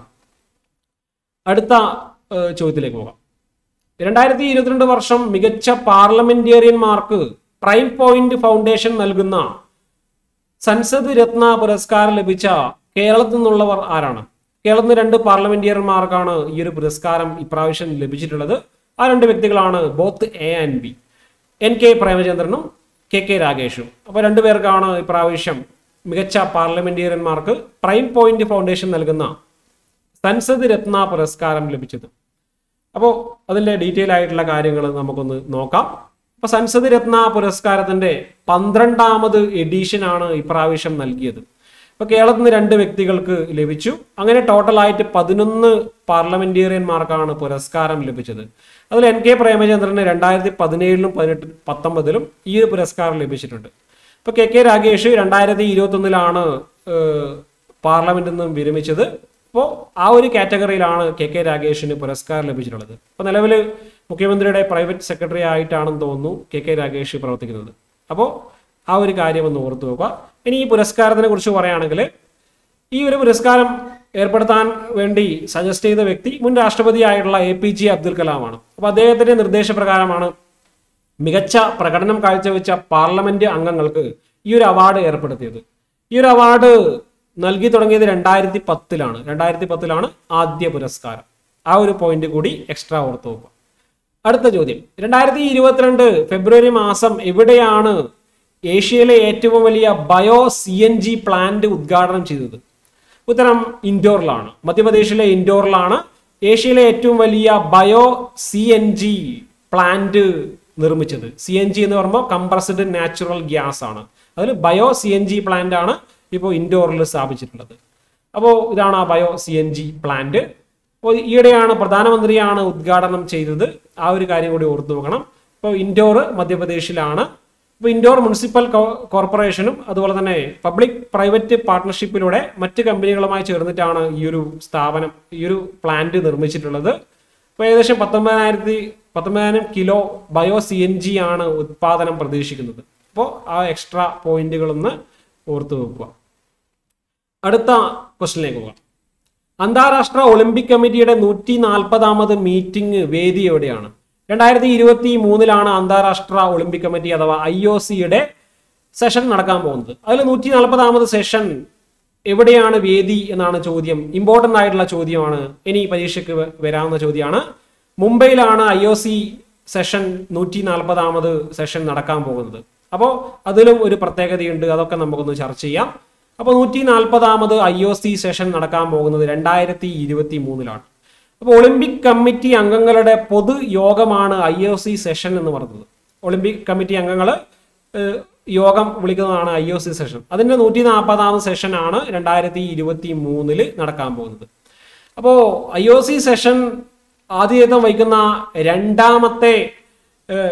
അടുത്ത ഏഹ്, ചോദ്യത്തിലേക്ക് പോകാം രണ്ടായിരത്തി ഇരുപത്തിരണ്ട് വർഷം മികച്ച പാർലമെന്റേറിയന്മാർക്ക് പ്രൈം പോയിന്റ് ഫൗണ്ടേഷൻ നൽകുന്ന സൻസദ് രത്ന പുരസ്കാരം ലഭിച്ച കേരളത്തിൽ നിന്നുള്ളവർ ആരാണ് കേരളത്തിൽ നിന്ന് രണ്ട് പാർലമെന്റേറിയന്മാർക്കാണ് ഈ ഒരു പുരസ്കാരം ഇപ്രാവശ്യം ലഭിച്ചിട്ടുള്ളത് ആ രണ്ട് വ്യക്തികളാണ് both A and B N K പ്രേമചന്ദ്രനും കെ കെ രാഗേഷും അപ്പോൾ രണ്ടുപേർക്കാണ് ഇപ്രാവശ്യം മികച്ച പാർലമെന്റേറിയന്മാർക്ക് പ്രൈം പോയിന്റ് ഫൗണ്ടേഷൻ നൽകുന്ന സൻസദ് രത്ന പുരസ്കാരം ലഭിച്ചത് അപ്പോൾ അതിൻ്റെ ഡീറ്റെയിൽ ആയിട്ടുള്ള കാര്യങ്ങൾ നമുക്കൊന്ന് നോക്കാം അപ്പോൾ സൻസദ് രത്ന പുരസ്കാരത്തിന്റെ പന്ത്രണ്ടാമത് എഡിഷനാണ് ഇപ്രാവശ്യം നൽകിയത് ഇപ്പോൾ കേരളത്തിൽ നിന്ന് രണ്ട് വ്യക്തികൾക്ക് ലഭിച്ചു അങ്ങനെ ടോട്ടലായിട്ട് പതിനൊന്ന് പാർലമെന്റേറിയന്മാർക്കാണ് പുരസ്കാരം ലഭിച്ചത് അതിൽ എൻ കെ പ്രേമചന്ദ്രന് രണ്ടായിരത്തി പതിനേഴിലും പതിനെട്ട് പത്തൊമ്പതിലും ഈ ഒരു പുരസ്കാരം ലഭിച്ചിട്ടുണ്ട് ഇപ്പോൾ കെ കെ രാഗേഷ് രണ്ടായിരത്തി ഇരുപത്തൊന്നിലാണ് പാർലമെന്റിൽ നിന്നും വിരമിച്ചത് അപ്പോൾ ആ ഒരു കാറ്റഗറിയിലാണ് കെ കെ രാഗേഷിന് പുരസ്കാരം ലഭിച്ചിട്ടുള്ളത് അപ്പോൾ നിലവിൽ മുഖ്യമന്ത്രിയുടെ പ്രൈവറ്റ് സെക്രട്ടറി ആയിട്ടാണെന്ന് തോന്നുന്നു കെ കെ രാഗേഷ് പ്രവർത്തിക്കുന്നത് അപ്പോൾ ആ ഒരു കാര്യം ഒന്ന് ഓർത്തു നോക്കുക ഇനി ഈ പുരസ്കാരത്തിനെ കുറിച്ച് പറയുകയാണെങ്കിൽ ഈ ഒരു പുരസ്കാരം ഏർപ്പെടുത്താൻ വേണ്ടി സജസ്റ്റ് ചെയ്ത വ്യക്തി മുൻ രാഷ്ട്രപതിയായിട്ടുള്ള എ പി ജെ അബ്ദുൽ കലാമാണ് അപ്പോൾ അദ്ദേഹത്തിന്റെ നിർദ്ദേശപ്രകാരമാണ് മികച്ച പ്രകടനം കാഴ്ചവെച്ച പാർലമെന്റ് അംഗങ്ങൾക്ക് ഈ ഒരു അവാർഡ് ഏർപ്പെടുത്തിയത് ഈ ഒരു അവാർഡ് നൽകി തുടങ്ങിയത് രണ്ടായിരത്തി പത്തിലാണ് രണ്ടായിരത്തി പത്തിലാണ് ആദ്യ പുരസ്കാരം ആ ഒരു പോയിന്റ് കൂടി എക്സ്ട്രാ ഓർത്ത് നോക്കുക അടുത്ത ചോദ്യം രണ്ടായിരത്തി ഇരുപത്തിരണ്ട് ഫെബ്രുവരി മാസം എവിടെയാണ് ഏഷ്യയിലെ ഏറ്റവും വലിയ bio C N G plant ഉദ്ഘാടനം ചെയ്തത് ഉത്തരം ഇൻഡോറിലാണ് മധ്യപ്രദേശിലെ ഇൻഡോറിലാണ് ഏഷ്യയിലെ ഏറ്റവും വലിയ bio C N G plant നിർമ്മിച്ചത് സി എൻ ജി എന്ന് പറയുമ്പോൾ കംപ്രസ്ഡ് നാച്ചുറൽ ഗ്യാസ് ആണ് അതിൽ bio C N G plant ആണ് ഇപ്പോൾ ഇൻഡോറിൽ സ്ഥാപിച്ചിട്ടുള്ളത് അപ്പോൾ ഇതാണ് ആ bio C N G plant അപ്പോൾ ഈയിടെയാണ് പ്രധാനമന്ത്രിയാണ് ഉദ്ഘാടനം ചെയ്തത് ആ ഒരു കാര്യം കൂടി ഓർത്തു നോക്കണം ഇപ്പോൾ ഇൻഡോർ മധ്യപ്രദേശിലാണ് ഇപ്പോൾ ഇൻഡോർ മുനിസിപ്പൽ കോ- കോർപ്പറേഷനും അതുപോലെ തന്നെ പബ്ലിക് പ്രൈവറ്റ് പാർട്ട്ണർഷിപ്പിലൂടെ മറ്റ് കമ്പനികളുമായി ചേർന്നിട്ടാണ് ഈ ഒരു സ്ഥാപനം ഈ ഒരു പ്ലാന്റ് നിർമ്മിച്ചിട്ടുള്ളത് അപ്പോൾ ഏകദേശം പത്തൊമ്പതിനായിരത്തി പത്തൊമ്പതിനായിരം kilo bio C N G ആണ് ഉത്പാദനം പ്രതീക്ഷിക്കുന്നത് അപ്പോൾ ആ എക്സ്ട്രാ പോയിന്റുകളൊന്ന് ഓർത്തു വെക്കുക അടുത്ത ക്വസ്റ്റിനിലേക്ക് പോകാം അന്താരാഷ്ട്ര ഒളിമ്പിക് കമ്മിറ്റിയുടെ നൂറ്റി നാൽപ്പതാമത് മീറ്റിംഗ് വേദി എവിടെയാണ് രണ്ടായിരത്തി ഇരുപത്തി മൂന്നിലാണ് അന്താരാഷ്ട്ര ഒളിമ്പിക് കമ്മിറ്റി അഥവാ ഐ ഒ സിയുടെ സെഷൻ നടക്കാൻ പോകുന്നത് അതിൽ നൂറ്റി നാൽപ്പതാമത് സെഷൻ എവിടെയാണ് വേദി എന്നാണ് ചോദ്യം ഇമ്പോർട്ടന്റ് ആയിട്ടുള്ള ചോദ്യമാണ് ഇനി പരീക്ഷയ്ക്ക് വ- വരാവുന്ന ചോദ്യമാണ് മുംബൈയിലാണ് ഐ ഒ സി സെഷൻ നൂറ്റി നാൽപ്പതാമത് സെഷൻ നടക്കാൻ പോകുന്നത് അപ്പോൾ അതിലും ഒരു പ്രത്യേകതയുണ്ട് അതൊക്കെ നമുക്കൊന്ന് ചർച്ച ചെയ്യാം അപ്പോൾ നൂറ്റി നാൽപ്പതാമത് ഐ ഒ സി സെഷൻ നടക്കാൻ പോകുന്നത് രണ്ടായിരത്തി ഇരുപത്തി മൂന്നിലാണ് അപ്പോൾ ഒളിമ്പിക് കമ്മിറ്റി അംഗങ്ങളുടെ പൊതു യോഗമാണ് ഐ ഒ സി സെഷൻ എന്ന് പറയുന്നത് ഒളിമ്പിക് കമ്മിറ്റി അംഗങ്ങൾ യോഗം വിളിക്കുന്നതാണ് ഐ ഒ സി സെഷൻ അതിന്റെ നൂറ്റി നാൽപ്പതാമത് സെഷനാണ് രണ്ടായിരത്തി ഇരുപത്തി മൂന്നില് നടക്കാൻ പോകുന്നത് അപ്പോൾ ഐ ഒ സി സെഷൻ ആതിഥേയത്വം വഹിക്കുന്ന രണ്ടാമത്തെ ഏഹ്,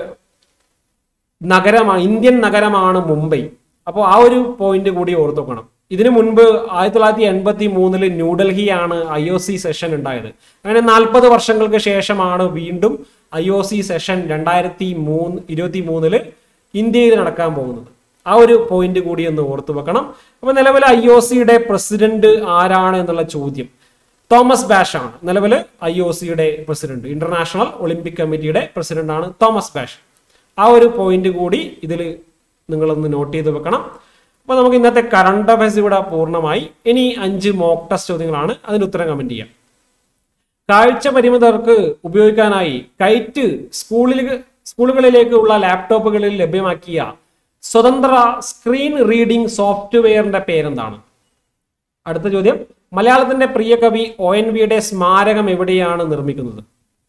നഗരമാണ് ഇന്ത്യൻ നഗരമാണ് മുംബൈ അപ്പോൾ ആ ഒരു പോയിന്റ് കൂടി ഓർത്തു വെക്കണം ഇതിനു മുൻപ് ആയിരത്തി തൊള്ളായിരത്തി എൺപത്തി മൂന്നില് ന്യൂഡൽഹിയാണ് ഐ ഒ സി സെഷൻ ഉണ്ടായത് അങ്ങനെ നാൽപ്പത് വർഷങ്ങൾക്ക് ശേഷമാണ് വീണ്ടും ഐ ഒ സി സെഷൻ രണ്ടായിരത്തി മൂന്ന് ഇരുപത്തി മൂന്നില് ഇന്ത്യയിൽ നടക്കാൻ പോകുന്നത് ആ ഒരു പോയിന്റ് കൂടി ഒന്ന് ഓർത്തു വെക്കണം അപ്പൊ നിലവിൽ ഐ ഒ സിയുടെ പ്രസിഡന്റ് ആരാണ് എന്നുള്ള ചോദ്യം തോമസ് ബാഷ് ആണ് നിലവിൽ ഐ ഒ സിയുടെ പ്രസിഡന്റ് ഇന്റർനാഷണൽ ഒളിമ്പിക് കമ്മിറ്റിയുടെ പ്രസിഡന്റ് ആണ് തോമസ് ബാഷ് ആ ഒരു പോയിന്റ് കൂടി ഇതിൽ നിങ്ങളൊന്ന് നോട്ട് ചെയ്ത് വെക്കണം അപ്പോൾ നമുക്ക് ഇന്നത്തെ കറണ്ട് അഫയേഴ്സ് ഇവിടെ പൂർണ്ണമായി ഇനി അഞ്ച് മോക്ക് ടെസ്റ്റ് ചോദ്യങ്ങളാണ് അതിന് ഉത്തരം കമന്റ് ചെയ്യാം കാഴ്ച പരിമിതർക്ക് ഉപയോഗിക്കാനായി കൈറ്റ് സ്കൂളിൽ സ്കൂളുകളിലേക്കുള്ള ലാപ്ടോപ്പുകളിൽ ലഭ്യമാക്കിയ സ്വതന്ത്ര സ്ക്രീൻ റീഡിംഗ് സോഫ്റ്റ്വെയറിന്റെ പേരെന്താണ് അടുത്ത ചോദ്യം മലയാളത്തിന്റെ പ്രിയ കവി ഒ എൻ വിയുടെ സ്മാരകം എവിടെയാണ് നിർമ്മിക്കുന്നത്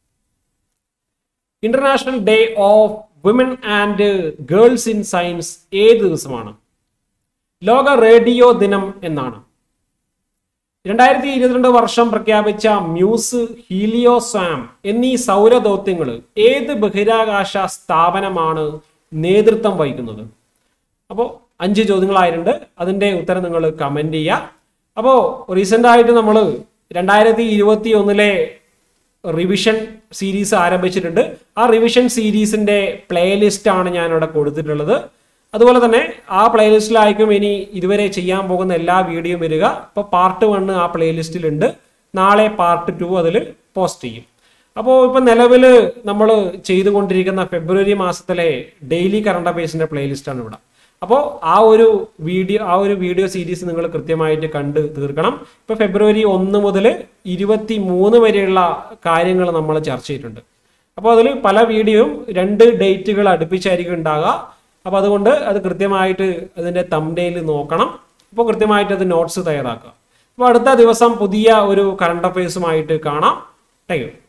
international day of women and girls in science ഏത് ദിവസമാണ് ലോക റേഡിയോ ദിനം എന്നാണ് രണ്ടായിരത്തി ഇരുപത്തിരണ്ട് വർഷം പ്രഖ്യാപിച്ച മ്യൂസ് ഹീലിയോ സാം എന്നീ സൗരദൗത്യങ്ങൾ ഏത് ബഹിരാകാശ സ്ഥാപനമാണ് നേതൃത്വം വഹിക്കുന്നത് അപ്പോൾ അഞ്ച് ചോദ്യങ്ങളായിട്ടുണ്ട് അതിന്റെ ഉത്തരം നിങ്ങൾ കമന്റ് ചെയ്യുക അപ്പോൾ റീസെന്റ് ആയിട്ട് നമ്മൾ രണ്ടായിരത്തി ഇരുപത്തി ഒന്നിലെ റിവിഷൻ സീരീസ് ആരംഭിച്ചിട്ടുണ്ട് ആ റിവിഷൻ സീരീസിന്റെ പ്ലേലിസ്റ്റ് ആണ് ഞാൻ ഇവിടെ കൊടുത്തിട്ടുള്ളത് അതുപോലെ തന്നെ ആ പ്ലേലിസ്റ്റിലായിരിക്കും ഇനി ഇതുവരെ ചെയ്യാൻ പോകുന്ന എല്ലാ വീഡിയോയും വരിക ഇപ്പോൾ പാർട്ട് വണ്ണ് ആ പ്ലേലിസ്റ്റിലുണ്ട് നാളെ പാർട്ട് ടു അതിൽ പോസ്റ്റ് ചെയ്യും അപ്പോൾ ഇപ്പം നിലവിൽ നമ്മൾ ചെയ്തുകൊണ്ടിരിക്കുന്ന ഫെബ്രുവരി മാസത്തിലെ ഡെയിലി കറണ്ട് അഫയേഴ്സിന്റെ പ്ലേലിസ്റ്റാണ് ഇവിടെ അപ്പോൾ ആ ഒരു വീഡിയോ ആ ഒരു വീഡിയോ സീരീസ് നിങ്ങൾ കൃത്യമായിട്ട് കണ്ട് തീർക്കണം ഇപ്പൊ ഫെബ്രുവരി ഒന്ന് മുതൽ ഇരുപത്തി മൂന്ന് വരെയുള്ള കാര്യങ്ങൾ നമ്മൾ ചർച്ച ചെയ്തിട്ടുണ്ട് അപ്പോൾ അതിൽ പല വീഡിയോയും രണ്ട് ഡേറ്റുകൾ അടുപ്പിച്ചായിരിക്കും ഉണ്ടാകുക അപ്പോൾ അതുകൊണ്ട് അത് കൃത്യമായിട്ട് അതിന്റെ തമ്മിൽ നോക്കണം അപ്പോൾ കൃത്യമായിട്ട് അത് നോട്ട്സ് തയ്യാറാക്കുക അപ്പോൾ അടുത്ത ദിവസം പുതിയ ഒരു കറണ്ട് അഫയേഴ്സുമായിട്ട് കാണാം താങ്ക് യു